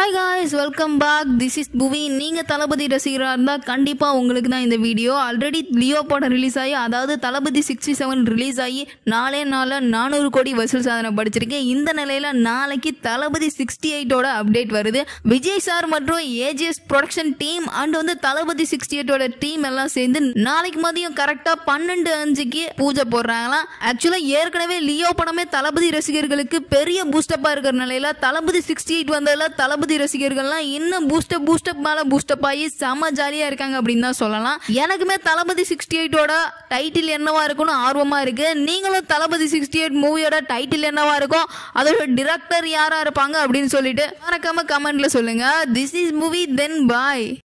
hi guys welcome back this is Puvi நீங்கள் தளபதி ரசிகராக இருந்தால் கண்டிப்பாக உங்களுக்கு தான் இந்த வீடியோ ஆல்ரெடி லியோ படம் ரிலீஸ் ஆகி அதாவது தளபதி சிக்ஸ்டி செவன் ரிலீஸ் ஆகி நாலே நாளில் நானூறு கோடி வசூல் சாதனை படிச்சிருக்கேன் இந்த நிலையில் நாளைக்கு தளபதி சிக்ஸ்டி எயிட்டோட அப்டேட் வருது விஜய் சார் மற்றும் ஏஜிஎஸ் ப்ரொடக்ஷன் டீம் அண்ட் வந்து தளபதி சிக்ஸ்டி எயிட்டோட டீம் எல்லாம் சேர்ந்து நாளைக்கு மதியம் கரெக்டாக பன்னெண்டு அஞ்சுக்கு பூஜை போடுறாங்களாம் ஆக்சுவலாக ஏற்கனவே லியோ படமே தளபதி ரசிகர்களுக்கு பெரிய பூஸ்டப்பாக இருக்கிற நிலையில் தளபதி சிக்ஸ்டி எயிட் வந்ததில் தளபதி ரசிகர்கள்லாம் இன்னும் பூஸ்டப் பூஸ்டப் மேலே பூஸ்டப் ஆகி செம்ம ஜாலியாக இருக்காங்க அப்படின்னு தான் சொல்லலாம் எனக்குமே தளபதி சிக்ஸ்டி எயிட்டோட டைட்டில் என்னவா இருக்கும்னு ஆர்வமாக இருக்கு நீங்களும் தளபதி சிக்ஸ்டி எயிட் மூவியோட டைட்டில் என்னவா இருக்கும் அதோட டிரெக்டர் யாரா இருப்பாங்க அப்படின்னு சொல்லிட்டு மறக்காம கமெண்ட்ல சொல்லுங்க this is movie then bye